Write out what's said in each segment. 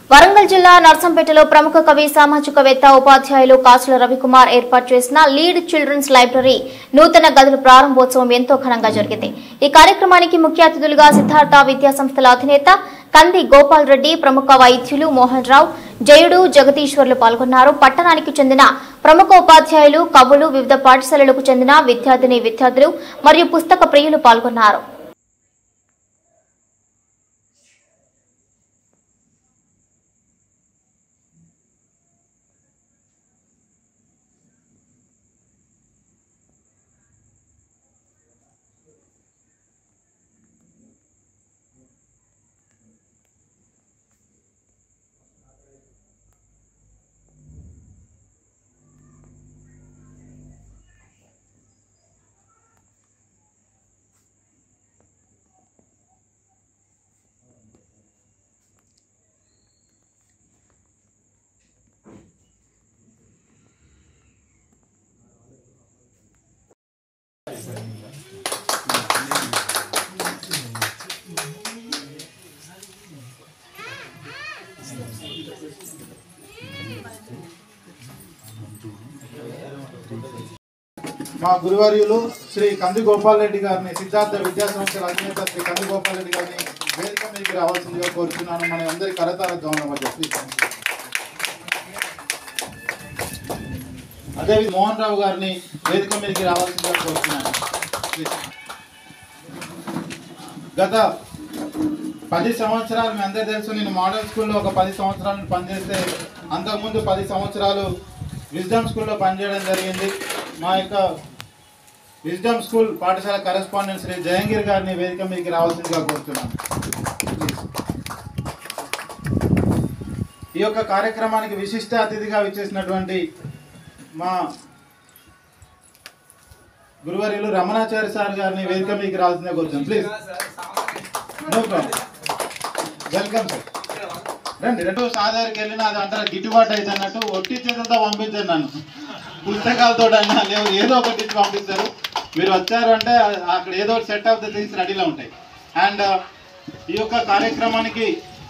వరంగల్ జిల్లా నర్సంపేటలో ప్రముఖ కవి సామాజికవేత్త ఉపాధ్యాయులు కాసుల రవికుమార్ ఏర్పాటు చేసిన లీడ్ చిల్డ్రన్స్ లైబ్రరీ నూతన గదుల ప్రారంభోత్సవం ఎంతో ఘనంగా జరిగింది ఈ కార్యక్రమానికి ముఖ్య అతిథులుగా సిద్ధార్థ విద్యా సంస్థల అధినేత కంది గోపాల్ రెడ్డి ప్రముఖ వైద్యులు మోహన్ రావు జయుడు జగదీశ్వర్లు పాల్గొన్నారు పట్టణానికి చెందిన ప్రముఖ ఉపాధ్యాయులు కవులు వివిధ పాఠశాలలకు చెందిన విద్యార్థిని విద్యార్థులు మరియు పుస్తక ప్రియులు పాల్గొన్నారు మా గురువర్యులు శ్రీ కంది గోపాల్ రెడ్డి గారిని సిద్ధార్థ విద్యా సంస్థల అధినేత శ్రీ కంది గోపాల్ రెడ్డి గారిని వేదిక మీదకి రావాల్సిందిగా కోరుతున్నాను మన అందరి కరతార గమనం అని చెప్పి అదే మోహన్ రావు గారిని వేదిక మీదకి రావాల్సిందిగా కోరుతున్నాను ప్లీజ్. గత పది సంవత్సరాలు మీ అందరూ తెలుసు నేను మోడల్ స్కూల్లో ఒక పది సంవత్సరాలు పనిచేస్తే అంతకుముందు పది సంవత్సరాలు విజ్డమ్ స్కూల్లో పనిచేయడం జరిగింది మా యొక్క విజ్డమ్ స్కూల్ పాఠశాల కరెస్పాండెంట్ శ్రీ జయంగిర్ గారిని వేదిక మీదకి రావాల్సిందిగా కోరుతున్నాను ఈ యొక్క కార్యక్రమానికి విశిష్ట అతిథిగా విచ్చేసినటువంటి మా గురువర్యులు రమణాచార్య సార్ గారిని వేదిక మీదకి రావాల్సిందిగా కోరుతున్నాను please no problem welcome sir రండి రెండు సాధారణకి వెళ్ళిన అది అంటారా గిట్టుబాటు అయితే అన్నట్టు ఒట్టి చేతులతో పంపించారు నన్ను పుస్తకాలతో అయినా లేవు ఏదో ఒకటి ఇచ్చి పంపిస్తారు మీరు వచ్చారు అంటే అక్కడ ఏదో ఒకటి సెట్ ఆఫ్ ద థింగ్స్ రెడీలో ఉంటాయి అండ్ ఈ యొక్క కార్యక్రమానికి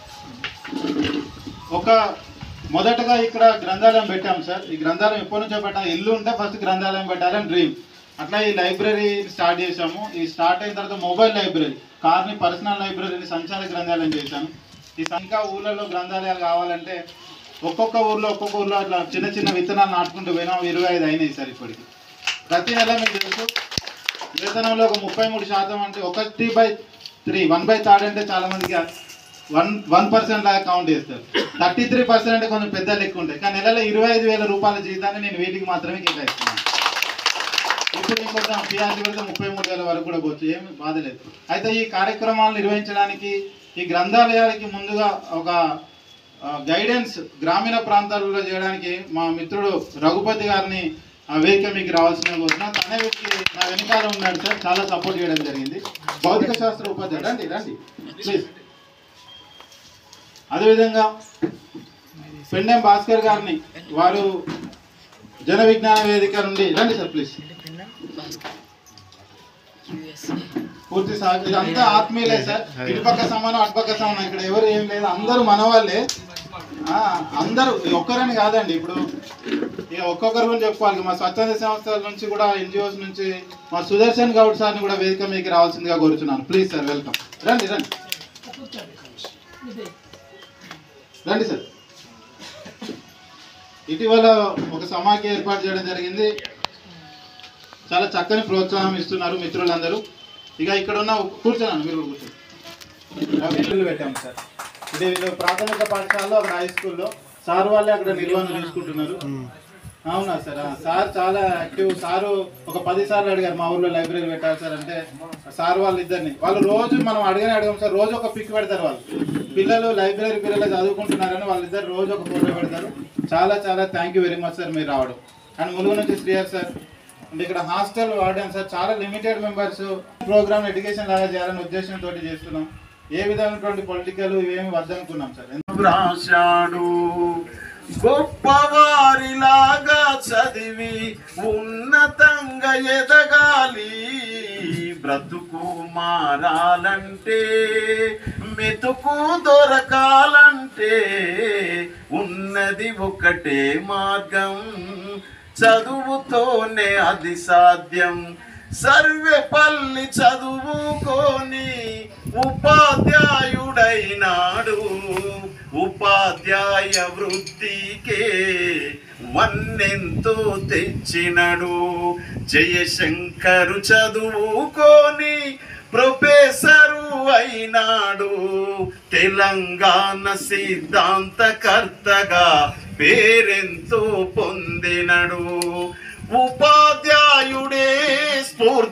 ఒక మొదటగా ఇక్కడ గ్రంథాలయం పెట్టాం సార్ ఈ గ్రంథాలయం ఎప్పటి నుంచో పెట్టాలి ఇల్లు ఉంటే ఫస్ట్ గ్రంథాలయం పెట్టాలని డ్రీమ్ అట్లా ఈ లైబ్రరీ స్టార్ట్ చేసాము ఈ స్టార్ట్ అయిన తర్వాత మొబైల్ లైబ్రరీ కార్ని పర్సనల్ లైబ్రరీని సంచాలక గ్రంథాలయం చేశాను ఈ ఇంకా ఊళ్ళలో గ్రంథాలయాలు కావాలంటే ఒక్కొక్క ఊర్లో ఒక్కొక్క ఊర్లో అట్లా చిన్న చిన్న విత్తనాలు నాటుకుంటూ పోయినాం ఇరవై ఐదు అయినాయి సార్ ఇప్పటికి ప్రతి నెల మీకు తెలుసు వేతనంలో ఒక ముప్పై మూడు శాతం అంటే ఒకటి by three one by third అంటే చాలా మందికి వన్ వన్ పర్సెంట్ లాగా కౌంట్ చేస్తారు థర్టీ త్రీ పర్సెంట్ అంటే కొంచెం పెద్ద లెక్క ఉంటాయి కానీ నెలలో ఇరవై ఐదు వేల రూపాయల జీతాన్ని నేను వీటికి మాత్రమే కేటాయిస్తున్నాను ఇప్పుడు ఇంకొంచెం పిఆర్సీ పెడితే ముప్పై మూడు వేల వరకు కూడా పోవచ్చు ఏమి బాధ లేదు అయితే ఈ కార్యక్రమాలు నిర్వహించడానికి ఈ గ్రంథాలయాలకి ముందుగా ఒక గైడెన్స్ గ్రామీణ ప్రాంతాలలో చేయడానికి మా మిత్రుడు రఘుపతి గారిని ఆ వేదిక మీకు రావాల్సిన కోరుతున్నా తనే వ్యక్తి నా వెనకాల ఉన్నాడు సార్ చాలా సపోర్ట్ చేయడం జరిగింది భౌతిక శాస్త్ర ఉపాధ్యాయుడు రండి రండి ప్లీజ్ అదేవిధంగా పెండెం భాస్కర్ గారిని వారు జన విజ్ఞాన వేదిక నుండి రండి సార్ ప్లీజ్ పూర్తి సహ ఇదంతా ఆత్మీయులే సార్ ఇటుపక్క సమానం అటుపక్క సమానం ఇక్కడ ఎవరు ఏం లేదు అందరూ మన వాళ్ళే ఆ, అందరూ ఒక్కరని కాదండి ఇప్పుడు ఇక ఒక్కొక్కరు గురించి చెప్పుకోవాలి మా స్వచ్ఛంద సంస్థల నుంచి కూడా ఎన్జిఓస్ నుంచి మా సుదర్శన్ గౌడ్ సార్ని కూడా వేదిక మీకు రావాల్సిందిగా కోరుచున్నాను ప్లీజ్ సార్ వెల్కమ్ రండి రండి రండి సార్ ఇటీవల ఒక సమాఖ్య ఏర్పాటు చేయడం జరిగింది చాలా చక్కని ప్రోత్సాహం ఇస్తున్నారు మిత్రులందరూ ఇక ఇక్కడ ఉన్న కూర్చోనండి మీరు కూడా కూర్చోండి ఇల్లు పెట్టాము సార్ ఇది ఇది ప్రాథమిక పాఠశాలలో అక్కడ హై స్కూల్లో సార్ వాళ్ళే అక్కడ నిర్వహణ చూసుకుంటున్నారు అవునా సార్ ఆ, సార్ చాలా యాక్టివ్ సారు ఒక పది సార్లు అడిగారు మా ఊర్లో లైబ్రరీ పెట్టాలి సార్ అంటే సార్ వాళ్ళు ఇద్దరిని వాళ్ళు రోజు మనం అడగనే అడగం సార్ రోజు ఒక పిక్ పెడతారు వాళ్ళు పిల్లలు లైబ్రరీ పిల్లలు చదువుకుంటున్నారని వాళ్ళిద్దరు రోజు ఒక ఫోటో పెడతారు చాలా చాలా thank you very much sir మీరు రావడం అండ్ ములుగు నుంచి శ్రీయర్ సార్ అంటే ఇక్కడ హాస్టల్ వాడాం సార్ చాలా లిమిటెడ్ మెంబర్స్ ప్రోగ్రామ్ ఎడ్యుకేషన్ లాగా చేయాలని ఉద్దేశంతో చేస్తున్నాం ఏ విధమైనటువంటి పొలిటికల్ ఇవేమి వద్దనుకున్నాం సార్ వ్రాశాడు గొప్పవారిలాగా చదివి ఉన్నతంగా ఎదగాలి బ్రతుకు మారాలంటే మెతుకు దొరకాలంటే అంటే ఉన్నది ఒకటే మార్గం చదువుతోనే అది సాధ్యం సర్వేపల్లి చదువుకొని ఉపాధ్యాయుడైనాడు ఉపాధ్యాయ వృత్తికే వన్నెంతో తెచ్చినడు జయశంకరు చదువుకొని ప్రొఫెసరు అయినాడు తెలంగాణ సిద్ధాంతకర్తగా పేరెంతో పొందినడు ఉపాధ్యాయుడే స్ఫూర్తి